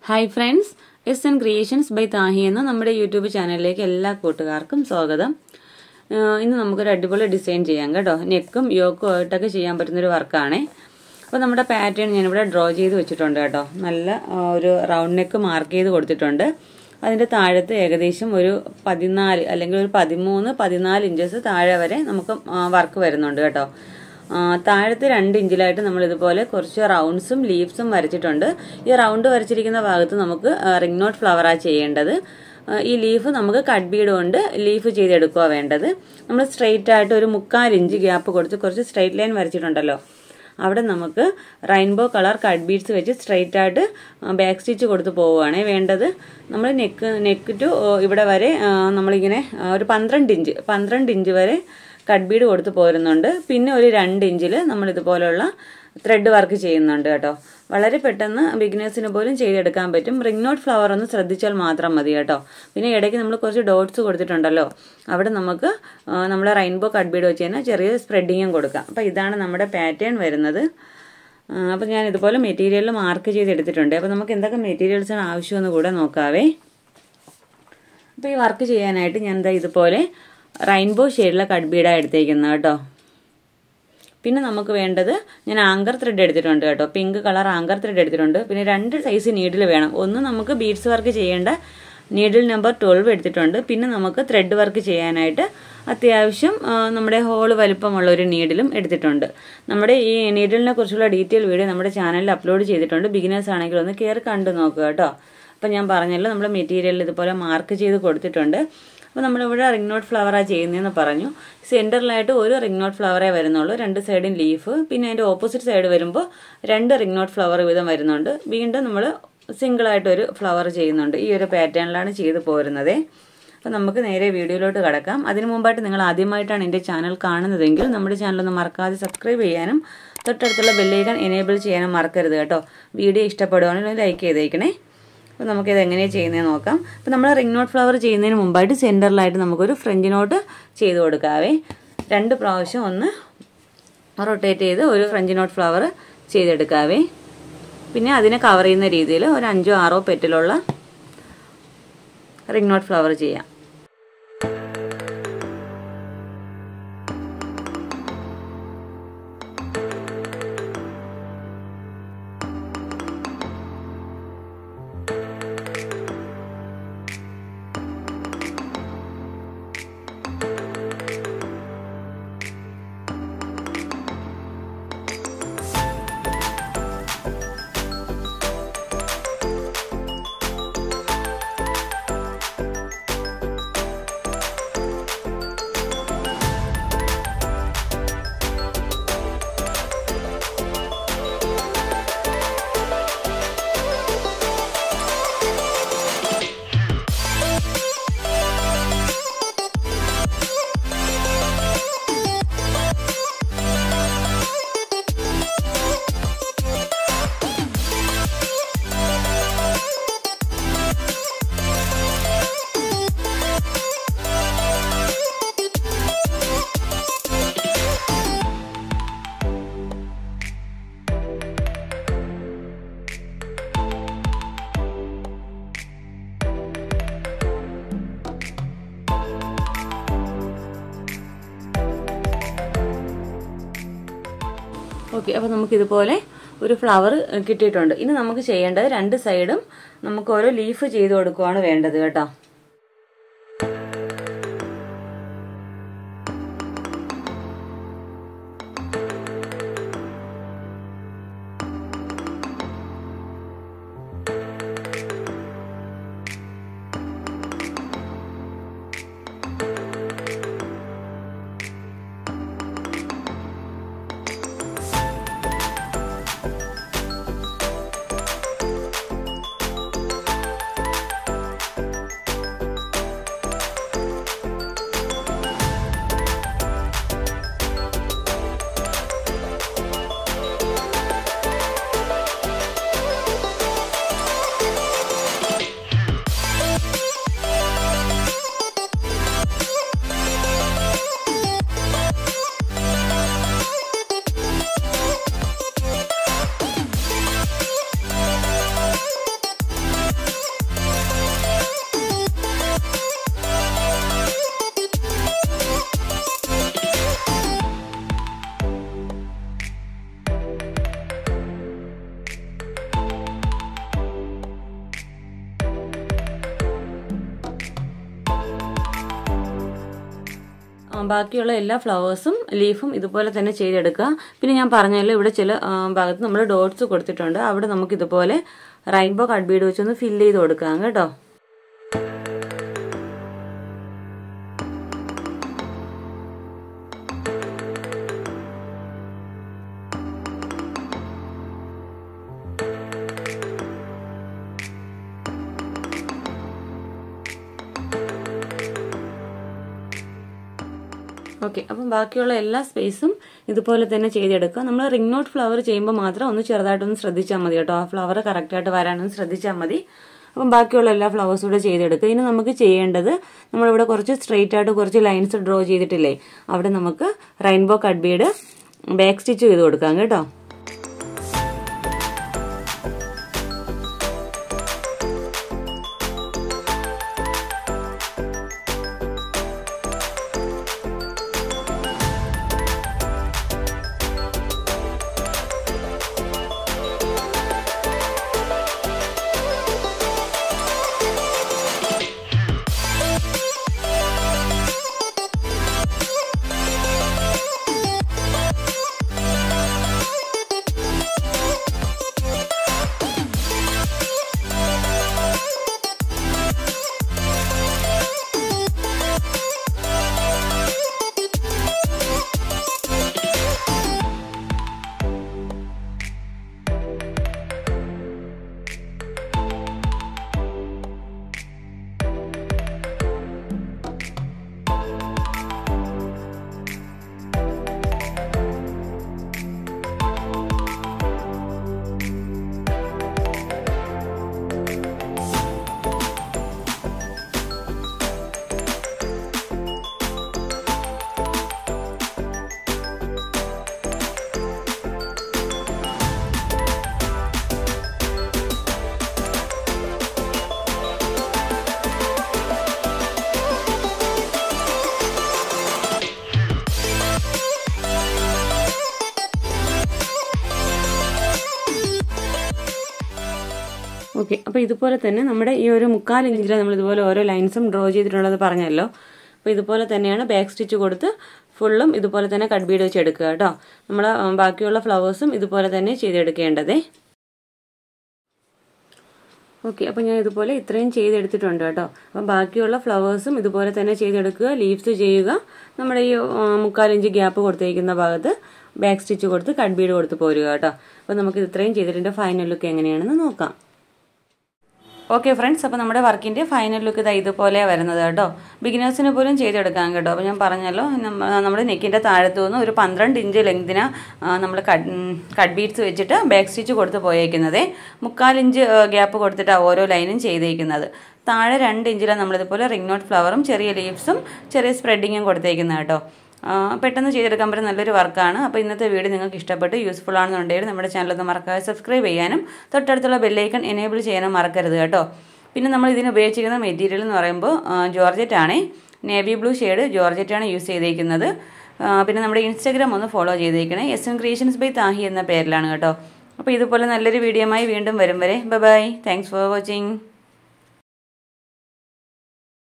hi friends S N creations by Tahi എന്ന നമ്മുടെ YouTube ചാനലിലേക്ക് എല്ലാ കൂട്ടുകാർക്കും സ്വാഗതം ആഹ് ഇന്ന് നമുക്കൊരു അടിപൊളി ഡിസൈൻ ചെയ്യാം കേട്ടോ നെക്കും യോക്കും ആയിട്ടൊക്കെ ചെയ്യാൻ പറ്റുന്നൊരു വർക്കാണേ അപ്പോൾ നമ്മുടെ പാറ്റേൺ ഞാനിവിടെ ഡ്രോ ചെയ്ത് വെച്ചിട്ടുണ്ട് കേട്ടോ നല്ല ആഹ് ഒരു റൗണ്ട് നെക്ക് മാർക്ക് ചെയ്ത് കൊടുത്തിട്ടുണ്ട് അതിൻ്റെ താഴത്ത് ഏകദേശം ഒരു പതിനാല് അല്ലെങ്കിൽ ഒരു പതിമൂന്ന് പതിനാല് ഇഞ്ചസ് താഴെ വരെ നമുക്ക് വർക്ക് വരുന്നുണ്ട് കേട്ടോ ആ, താഴത്തെ രണ്ട് ഇഞ്ചിലായിട്ട് നമ്മൾ ഇതുപോലെ കുറച്ച് റൗണ്ട്സും ലീവ്സും വരച്ചിട്ടുണ്ട് ഈ റൗണ്ട് വരച്ചിരിക്കുന്ന ഭാഗത്ത് നമുക്ക് റിംഗ് നോട്ട് ഫ്ലവറാ ചെയ്യേണ്ടത് ആ, ഈ ലീഫ് നമുക്ക് കട്ട് ബീഡ് കൊണ്ട് ലീഫ് ചെയ്തെടുക്കുക വേണ്ടത് നമ്മൾ സ്ട്രെയിറ്റ് ആയിട്ട് ഒരു മുക്കാൽ ഇഞ്ച് ഗ്യാപ്പ് കൊടുത്ത് കുറച്ച് സ്ട്രെയിറ്റ് ലൈൻ വരച്ചിട്ടുണ്ടല്ലോ അവിടെ നമുക്ക് റെയിൻബോ കളർ കട്ട് ബീഡ്സ് വെച്ച് സ്ട്രെയിറ്റ് ആയിട്ട് ബാക്ക് സ്റ്റിച്ച് കൊടുത്ത് പോവുകയാണ് വേണ്ടത് നമ്മൾ നെക്ക് നെക്ക് ടു ഇവിടെ വരെ ആ, നമ്മളിങ്ങനെ ആ, ഒരു പന്ത്രണ്ട് ഇഞ്ച് പന്ത്രണ്ട് ഇഞ്ച് വരെ കട്ട് ബീഡ് കൊടുത്ത് പോരുന്നുണ്ട് പിന്നെ ഒരു രണ്ട് ഇഞ്ചിൽ നമ്മൾ ഇതുപോലുള്ള ത്രെഡ് വർക്ക് ചെയ്യുന്നുണ്ട് കേട്ടോ വളരെ പെട്ടെന്ന് ബിഗിനേഴ്സിന് പോലും ചെയ്തെടുക്കാൻ പറ്റും റിംഗ് നോട്ട് ഫ്ലവർ ഒന്ന് ശ്രദ്ധിച്ചാൽ മാത്രം മതി കേട്ടോ പിന്നെ ഇടയ്ക്ക് നമ്മൾ കുറച്ച് ഡോട്ട്സ് കൊടുത്തിട്ടുണ്ടല്ലോ അവിടെ നമുക്ക് നമ്മൾ റെയിൻബോ കട്ട് ബീഡ് വെച്ച് തന്നെ ചെറിയ സ്പ്രെഡിങ്ങും കൊടുക്കാം അപ്പോൾ ഇതാണ് നമ്മുടെ പാറ്റേൺ വരുന്നത് അപ്പോൾ ഞാൻ ഇതുപോലെ മെറ്റീരിയൽ മാർക്ക് ചെയ്തെടുത്തിട്ടുണ്ട് അപ്പോൾ നമുക്ക് എന്തൊക്കെ മെറ്റീരിയൽസാണ് ആവശ്യമെന്ന് കൂടെ നോക്കാവേ അപ്പോൾ ഈ വർക്ക് ചെയ്യാനായിട്ട് ഞാൻ എന്താ ഇതുപോലെ റെയിൻബോ ഷെയ്ഡിലെ കട്ട് ബീഡാണ് എടുത്തേക്കുന്നത് കേട്ടോ പിന്നെ നമുക്ക് വേണ്ടത് ഞാൻ ആങ്കർ ത്രെഡ് എടുത്തിട്ടുണ്ട് കേട്ടോ പിങ്ക് കളർ ആങ്കർ ത്രെഡ് എടുത്തിട്ടുണ്ട് പിന്നെ രണ്ട് സൈസ് നീഡിൽ വേണം ഒന്ന് നമുക്ക് ബീഡ്സ് വർക്ക് ചെയ്യേണ്ട നീഡിൽ നമ്പർ ട്വൽവ് എടുത്തിട്ടുണ്ട് പിന്നെ നമുക്ക് ത്രെഡ് വർക്ക് ചെയ്യാനായിട്ട് അത്യാവശ്യം ആ, നമ്മുടെ ഹോൾ വലിപ്പമുള്ള ഒരു നീഡിലും എടുത്തിട്ടുണ്ട് നമ്മുടെ ഈ നീഡിലിനെ കുറിച്ചുള്ള ഡീറ്റെയിൽ വീഡിയോ നമ്മുടെ ചാനലിൽ അപ്ലോഡ് ചെയ്തിട്ടുണ്ട് ബിഗിനേഴ്സ് ആണെങ്കിൽ ഒന്ന് കയറി കണ്ടു നോക്കുക കേട്ടോ അപ്പം ഞാൻ പറഞ്ഞല്ലോ നമ്മൾ മെറ്റീരിയൽ ഇതുപോലെ മാർക്ക് ചെയ്ത് കൊടുത്തിട്ടുണ്ട് അപ്പോൾ നമ്മളിവിടെ റിംഗ് നോട്ട് ഫ്ലവറാണ് ചെയ്യുന്നതെന്ന് പറഞ്ഞു സെൻറ്ററിലായിട്ട് ഒരു റിംഗ് നോട്ട് ഫ്ലവറേ വരുന്നുള്ളൂ രണ്ട് സൈഡും ലീഫ് പിന്നെ അതിൻ്റെ ഓപ്പോസിറ്റ് സൈഡ് വരുമ്പോൾ രണ്ട് റിംഗ് നോട്ട് ഫ്ലവർ വീതം വരുന്നുണ്ട് വീണ്ടും നമ്മൾ സിംഗിളായിട്ട് ഒരു ഫ്ലവർ ചെയ്യുന്നുണ്ട് ഈ ഒരു പാറ്റേണിലാണ് ചെയ്ത് പോരുന്നത് അപ്പോൾ നമുക്ക് നേരെ വീഡിയോയിലോട്ട് കിടക്കാം അതിനു മുമ്പായിട്ട് നിങ്ങൾ ആദ്യമായിട്ടാണ് എൻ്റെ ചാനൽ കാണുന്നതെങ്കിൽ നമ്മുടെ ചാനൽ ഒന്ന് മറക്കാതെ സബ്സ്ക്രൈബ് ചെയ്യാനും തൊട്ടടുത്തുള്ള ബെല്ലൈക്കൺ എനേബിൾ ചെയ്യാനും മറക്കരുത് കേട്ടോ വീഡിയോ ഇഷ്ടപ്പെടുവാണെങ്കിൽ ലൈക്ക് ചെയ്തേക്കണേ അപ്പോൾ നമുക്കിത് എങ്ങനെയാണ് ചെയ്യുന്നത് നോക്കാം അപ്പോൾ നമ്മൾ റിംഗ് നോട്ട് ഫ്ലവർ ചെയ്യുന്നതിന് മുമ്പായിട്ട് സെൻറ്ററിലായിട്ട് നമുക്കൊരു ഫ്രഞ്ച് നോട്ട് ചെയ്ത് കൊടുക്കാവേ രണ്ട് പ്രാവശ്യം ഒന്ന് റൊട്ടേറ്റ് ചെയ്ത് ഒരു ഫ്രഞ്ച് നോട്ട് ഫ്ലവർ ചെയ്തെടുക്കാവേ പിന്നെ അതിനെ കവർ ചെയ്യുന്ന രീതിയിൽ ഒരു അഞ്ചോ ആറോ പെറ്റിലുള്ള റിംഗ് നോട്ട് ഫ്ലവർ ചെയ്യാം ഓക്കെ അപ്പോൾ നമുക്കിതുപോലെ ഒരു ഫ്ലവർ കിട്ടിയിട്ടുണ്ട് ഇനി നമുക്ക് ചെയ്യേണ്ടത് രണ്ട് സൈഡും നമുക്ക് ഓരോ ലീഫ് ചെയ്ത് കൊടുക്കുകയാണ് വേണ്ടത് കേട്ടോ ബാക്കിയുള്ള എല്ലാ ഫ്ലവേഴ്സും ലീഫും ഇതുപോലെ തന്നെ ചെയ്തെടുക്കുക പിന്നെ ഞാൻ പറഞ്ഞല്ലോ ഇവിടെ ചില ആ, ഭാഗത്ത് നമ്മൾ ഡോട്ട്സ് കൊടുത്തിട്ടുണ്ട് അവിടെ നമുക്ക് ഇതുപോലെ റെയിൻബോ കട്ട് ബീഡ് വെച്ചൊന്ന് ഫില്ല് ചെയ്ത് കൊടുക്കാം കേട്ടോ ഓക്കെ അപ്പം ബാക്കിയുള്ള എല്ലാ സ്പേസും ഇതുപോലെ തന്നെ ചെയ്തെടുക്കുക നമ്മൾ റിംഗ് നോട്ട് ഫ്ലവർ ചെയ്യുമ്പോൾ മാത്രം ഒന്ന് ചെറുതായിട്ടൊന്ന് ശ്രദ്ധിച്ചാൽ മതി കേട്ടോ ആ ഫ്ലവർ കറക്റ്റായിട്ട് വരാനൊന്ന് ശ്രദ്ധിച്ചാൽ മതി അപ്പം ബാക്കിയുള്ള എല്ലാ ഫ്ലവേഴ്സും കൂടെ ചെയ്തെടുക്കുക ഇനി നമുക്ക് ചെയ്യേണ്ടത് നമ്മളിവിടെ കുറച്ച് സ്ട്രെയിറ്റ് ആയിട്ട് കുറച്ച് ലൈൻസ് ഡ്രോ ചെയ്തിട്ടില്ലേ അവിടെ നമുക്ക് rainbow cut bead back stitch ചെയ്ത് കൊടുക്കാം കേട്ടോ ഓക്കെ അപ്പോൾ ഇതുപോലെ തന്നെ നമ്മുടെ ഈ ഒരു മുക്കാൽ ഇഞ്ചിൽ നമ്മൾ ഇതുപോലെ ഓരോ ലൈൻസും ഡ്രോ ചെയ്തിട്ടുള്ളത് പറഞ്ഞല്ലോ അപ്പോൾ ഇതുപോലെ തന്നെയാണ് ബാക്ക് സ്റ്റിച്ച് കൊടുത്ത് ഫുള്ളും ഇതുപോലെ തന്നെ കട്ട് ബീഡ് വെച്ച് എടുക്കുക കേട്ടോ നമ്മൾ ബാക്കിയുള്ള ഫ്ലവേഴ്സും ഇതുപോലെ തന്നെ ചെയ്തെടുക്കേണ്ടതേ ഓക്കെ അപ്പോൾ ഞാൻ ഇതുപോലെ ഇത്രയും ചെയ്തെടുത്തിട്ടുണ്ട് കേട്ടോ അപ്പം ബാക്കിയുള്ള ഫ്ലവേഴ്സും ഇതുപോലെ തന്നെ ചെയ്തെടുക്കുക ലീവ്സ് ചെയ്യുക നമ്മുടെ ഈ ആ, മുക്കാലിഞ്ച് ഗ്യാപ്പ് കൊടുത്തേക്കുന്ന ഭാഗത്ത് ബാക്ക് സ്റ്റിച്ച് കൊടുത്ത് കട്ട് ബീഡ് കൊടുത്ത് പോരുക കേട്ടോ അപ്പോൾ നമുക്ക് ഇത്രയും ചെയ്തിട്ടുണ്ട് ഫൈനൽ ലുക്ക് എങ്ങനെയാണെന്ന് നോക്കാം ഓക്കെ ഫ്രണ്ട്സ് അപ്പോൾ നമ്മുടെ വർക്കിൻ്റെ ഫൈനൽ ലുക്ക് ഇതാ ഇതുപോലെ വരുന്നത് കേട്ടോ ബിഗിനേഴ്സിന് പോലും ചെയ്തെടുക്കാം കേട്ടോ അപ്പോൾ ഞാൻ പറഞ്ഞല്ലോ നമ്മ- നമ്മുടെ നെക്കിൻ്റെ താഴത്തു നിന്ന് ഒരു പന്ത്രണ്ട് ഇഞ്ച് ലെങ്തിന് നമ്മൾ കട്ട് കട്ട് ബീഡ്സ് വെച്ചിട്ട് ബാക്ക് സ്റ്റിച്ച് കൊടുത്ത് പോയേക്കുന്നത് മുക്കാൽ ഇഞ്ച് ഗ്യാപ്പ് കൊടുത്തിട്ടാണ് ഓരോ ലൈനും ചെയ്തേക്കുന്നത് താഴെ രണ്ട് ഇഞ്ചിലാണ് നമ്മളിതുപോലെ റിംഗ് നോട്ട് ഫ്ലവറും ചെറിയ ലീവ്സും ചെറിയ സ്പ്രെഡിങ്ങും കൊടുത്തേക്കുന്നത് കേട്ടോ ആ, പെട്ടെന്ന് ചെയ്തെടുക്കാൻ പറ്റുന്ന നല്ലൊരു വർക്കാണ് അപ്പോൾ ഇന്നത്തെ വീഡിയോ നിങ്ങൾക്ക് ഇഷ്ടപ്പെട്ട് യൂസ്ഫുൾ ആണെന്നുണ്ടെങ്കിൽ നമ്മുടെ ചാനൽ ഒന്ന് മറക്കാതെ സബ്സ്ക്രൈബ് ചെയ്യാനും തൊട്ടടുത്തുള്ള ബെല്ലൈക്കൺ എനേബിൾ ചെയ്യാനും മറക്കരുത് കേട്ടോ പിന്നെ നമ്മൾ ഇതിന് ഉപയോഗിച്ചിരിക്കുന്ന മെറ്റീരിയൽ എന്ന് പറയുമ്പോൾ ജോർജറ്റ് ആണ് നേവി ബ്ലൂ ഷെയ്ഡ് ജോർജറ്റ് ആണ് യൂസ് ചെയ്തേക്കുന്നത് ആ, പിന്നെ നമ്മുടെ ഇൻസ്റ്റാഗ്രാം ഒന്ന് ഫോളോ ചെയ്തേക്കണേ S N creations by Tahi എന്ന പേരിലാണ് കേട്ടോ അപ്പോൾ ഇതുപോലെ നല്ലൊരു വീഡിയോയുമായി വീണ്ടും വരും വരെ ബൈ താങ്ക്സ് ഫോർ വാച്ചിങ്